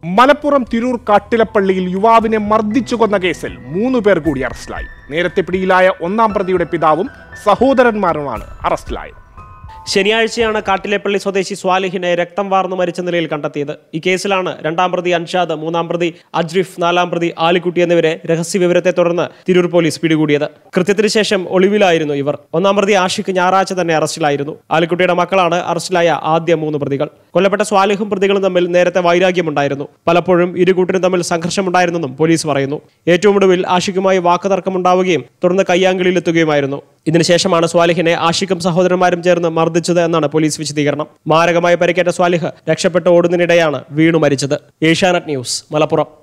മലപ്പുറം തിരൂർ കാട്ടിലപ്പള്ളിയിൽ യുവാവിനെ മർദ്ദിച്ചു കൊന്ന കേസിൽ മൂന്ന് പേർ കൂടി അറസ്റ്റിലായി നേരത്തെ പിടിയിലായ ഒന്നാം പ്രതിയുടെ പിതാവും സഹോദരന്മാരുമാണ് അറസ്റ്റിലായത് ശനിയാഴ്ചയാണ് കാട്ടിലേപ്പള്ളി സ്വദേശി സ്വാലിഹിനെ രക്തം വാർന്നു മരിച്ച നിലയിൽ കണ്ടെത്തിയത് ഈ കേസിലാണ് രണ്ടാം പ്രതി അൻഷാദ് മൂന്നാം പ്രതി അജ്രിഫ് നാലാം പ്രതി ആലിക്കുട്ടി എന്നിവരെ രഹസ്യ വിവരത്തെ തുടർന്ന് തിരൂർ പോലീസ് പിടികൂടിയത് കൃത്യത്തിന് ശേഷം ഒളിവിലായിരുന്നു ഇവർ ഒന്നാം പ്രതി ആഷിഖ് ഞായറാഴ്ച തന്നെ അറസ്റ്റിലായിരുന്നു ആലിക്കുട്ടിയുടെ മക്കളാണ് അറസ്റ്റിലായ ആദ്യ മൂന്ന് പ്രതികൾ കൊല്ലപ്പെട്ട സ്വാലിഹും പ്രതികളും തമ്മിൽ നേരത്തെ വൈരാഗ്യമുണ്ടായിരുന്നു പലപ്പോഴും ഇരുകൂട്ടരും തമ്മിൽ സംഘർഷമുണ്ടായിരുന്നെന്നും പോലീസ് പറയുന്നു ഏറ്റവും ഒടുവിൽ ആഷിഖുമായി വാക്കുതർക്കമുണ്ടാവുകയും തുടർന്ന് കയ്യാങ്കളിയിലെത്തുകയുമായിരുന്നു ഇതിനുശേഷമാണ് സ്വാലിഹിനെ ആഷിഖും സഹോദരന്മാരും ചേർന്ന് മർദ്ദിച്ചത് എന്നാണ് പോലീസ് വിശദീകരണം മാരകമായി പരിക്കേറ്റ സ്വാലിഹ് രക്ഷപ്പെട്ട് ഓടുന്നതിനിടെയാണ് വീണു മരിച്ചത് ഏഷ്യാനെറ്റ് ന്യൂസ് മലപ്പുറം